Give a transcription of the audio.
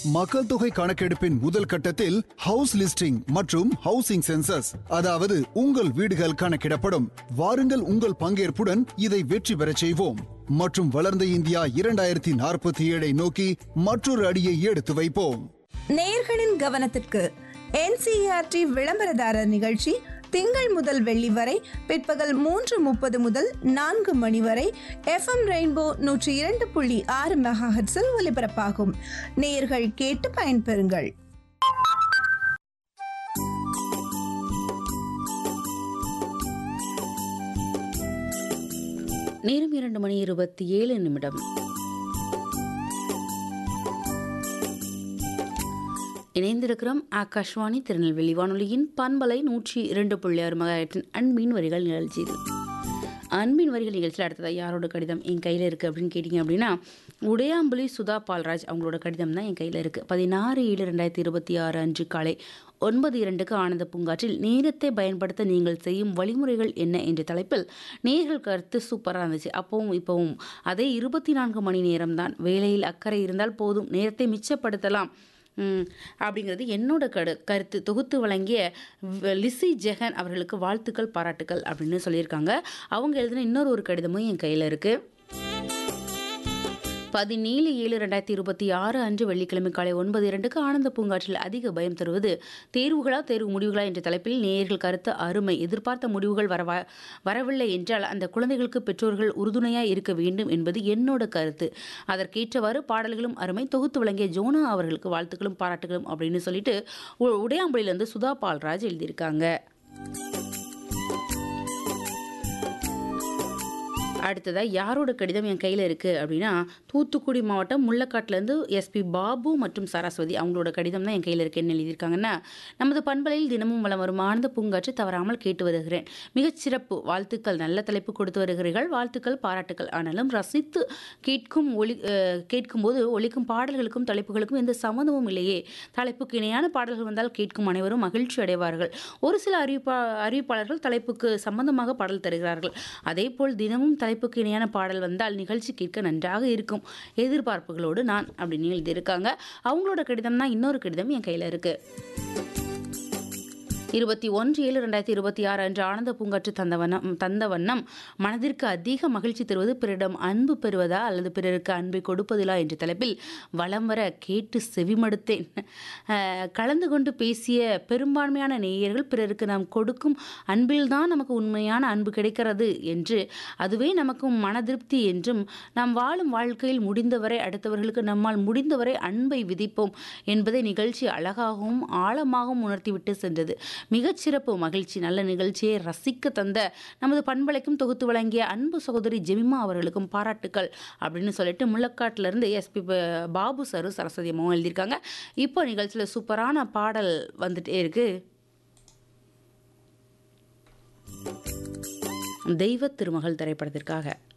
மக்கள் தொகை கணக்கெடுப்பின் முதல் கட்டத்தில் ஹவுஸ் லிஸ்டிங் மற்றும் ஹவுசிங் சென்சஸ் அதாவது உங்கள் வீடுகள் கணக்கிடப்படும் வாருங்கள் உங்கள் பங்கேற்புடன் இதை வெற்றி பெறச் செய்வோம் மற்றும் வளர்ந்த இந்தியா இரண்டாயிரத்தி நாற்பத்தி ஏழை நோக்கி மற்றொரு அடியை எடுத்து வைப்போம் நேயர்களின் கவனத்திற்கு என்சிஆர்டி விளம்பரதாரர் நிகழ்ச்சி திங்கள் முதல் வெள்ளி வரை பிற்பகல் மூன்று முப்பது முதல் நான்கு மணி வரை எஃப்எம் ரெயின்போ நூற்றி இரண்டு புள்ளி ஆறு மெகாஹெட்ஸில் ஒலிபரப்பாகும் நேயர்கள் கேட்டு பயன்பெறுங்கள் நேரம் இரண்டு மணி இருபத்தி ஏழு நிமிடம் இணைந்திருக்கிறோம் ஆகாஷ்வாணி திருநெல்வேலி வானொலியின் பண்பலை நூற்றி இரண்டு புள்ளி ஆறு மகாயிரத்தின் அன்பின் வரிகள் நிகழ்ச்சி இது அன்பின் வரிகள் நிகழ்ச்சியில் அடுத்ததாக யாரோட கடிதம் என் கையில் இருக்குது அப்படின்னு கேட்டிங்க அப்படின்னா உடையாம்புலி சுதா பால்ராஜ் அவங்களோட கடிதம் தான் என் கையில் இருக்குது பதினாறு ஏழு ரெண்டாயிரத்தி இருபத்தி ஆறு அன்று காலை ஒன்பது இரண்டுக்கு ஆனந்த பூங்காற்றில் நேரத்தை பயன்படுத்த நீங்கள் செய்யும் வழிமுறைகள் என்ன என்ற தலைப்பில் நேர்கள் கருத்து சூப்பராக இருந்துச்சு அப்பவும் இப்போவும் அதே இருபத்தி நான்கு மணி நேரம்தான் வேலையில் அக்கறை இருந்தால் போதும் நேரத்தை மிச்சப்படுத்தலாம் ம், அப்படிங்கிறது என்னோட கரு கருத்து தொகுத்து வழங்கிய வ- லிசி ஜெகன் அவர்களுக்கு வாழ்த்துக்கள் பாராட்டுக்கள் அப்படின்னு சொல்லியிருக்காங்க அவங்க எழுதின இன்னொரு ஒரு கடிதமும் என் கையில் இருக்குது பதினேழு ஏழு ரெண்டாயிரத்தி இருபத்தி ஆறு அன்று வெள்ளிக்கிழமை காலை ஒன்பது இரண்டுக்கு ஆனந்த பூங்காற்றில் அதிக பயம் தருவது தேர்வுகளா தேர்வு முடிவுகளா என்ற தலைப்பில் நேயர்கள் கருத்து அருமை எதிர்பார்த்த முடிவுகள் வரவ வரவில்லை என்றால் அந்த குழந்தைகளுக்கு பெற்றோர்கள் உறுதுணையாக இருக்க வேண்டும் என்பது என்னோட கருத்து அதற்கேற்றவாறு பாடல்களும் அருமை தொகுத்து வழங்கிய ஜோனா அவர்களுக்கு வாழ்த்துக்களும் பாராட்டுகளும் அப்படின்னு சொல்லிட்டு உ- உடையாம்புலியிலிருந்து சுதா பால்ராஜ் எழுதியிருக்காங்க அடுத்ததாக யாரோட கடிதம் என் கையில் இருக்குது அப்படின்னா தூத்துக்குடி மாவட்டம் முள்ளக்காட்டிலேருந்து எஸ்பி பாபு மற்றும் சரஸ்வதி அவங்களோட கடிதம் தான் என் கையில் இருக்கு என்ன எழுதியிருக்காங்கன்னா நமது பண்பலையில் தினமும் வளம் வரும் ஆனந்த பூங்காற்று தவறாமல் கேட்டு வருகிறேன் மிகச் சிறப்பு வாழ்த்துக்கள் நல்ல தலைப்பு கொடுத்து வருகிறீர்கள் வாழ்த்துக்கள் பாராட்டுக்கள் ஆனாலும் ரசித்து கேட்கும் ஒளி அஹ், கேட்கும்போது ஒலிக்கும் பாடல்களுக்கும் தலைப்புகளுக்கும் எந்த சம்மந்தமும் இல்லையே தலைப்புக்கு இணையான பாடல்கள் வந்தால் கேட்கும் அனைவரும் மகிழ்ச்சி அடைவார்கள் ஒரு சில அறிவிப்பா அறிவிப்பாளர்கள் தலைப்புக்கு சம்பந்தமாக பாடல் தருகிறார்கள் அதேபோல் தினமும் தலைப்புக்கு இணையான பாடல் வந்தால் நிகழ்ச்சி கேட்க நன்றாக இருக்கும் எதிர்பார்ப்புகளோடு நான் அப்படின்னு எழுதியிருக்காங்க அவங்களோட கடிதம் தான் இன்னொரு கடிதம் என் கையில் இருக்குது இருபத்தி ஒன்று ஏழு ரெண்டாயிரத்தி இருபத்தி ஆறு அன்று ஆனந்த பூங்காற்று தந்த வண்ணம் தந்த வண்ணம் மனதிற்கு அதிக மகிழ்ச்சி தருவது பிறரிடம் அன்பு பெறுவதா அல்லது பிறருக்கு அன்பை கொடுப்பதிலா என்ற தலைப்பில் வலம் வர கேட்டு செவிமடுத்தேன் அஹ், கலந்து கொண்டு பேசிய பெரும்பான்மையான நேயர்கள் பிறருக்கு நாம் கொடுக்கும் அன்பில்தான் நமக்கு உண்மையான அன்பு கிடைக்கிறது என்று அதுவே நமக்கு மன திருப்தி என்றும் நாம் வாழும் வாழ்க்கையில் முடிந்தவரை அடுத்தவர்களுக்கு நம்மால் முடிந்தவரை அன்பை விதிப்போம் என்பதை நிகழ்ச்சி அழகாகவும் ஆழமாகவும் உணர்த்திவிட்டு சென்றது மிகச்சிறப்பு மகிழ்ச்சி நல்ல நிகழ்ச்சியை ரசிக்க தந்த நமது பண்பலைக்கும் தொகுத்து வழங்கிய அன்பு சகோதரி ஜெமிமா அவர்களுக்கும் பாராட்டுக்கள் அப்படின்னு சொல்லிட்டு முள்ளக்காட்டிலிருந்து எஸ்பி பாபு சரு சரஸ்வதி அம்மாவும் எழுதியிருக்காங்க இப்போ நிகழ்ச்சியில் சூப்பரான பாடல் வந்துட்டே இருக்கு தெய்வ திருமகள் திரைப்படத்திற்காக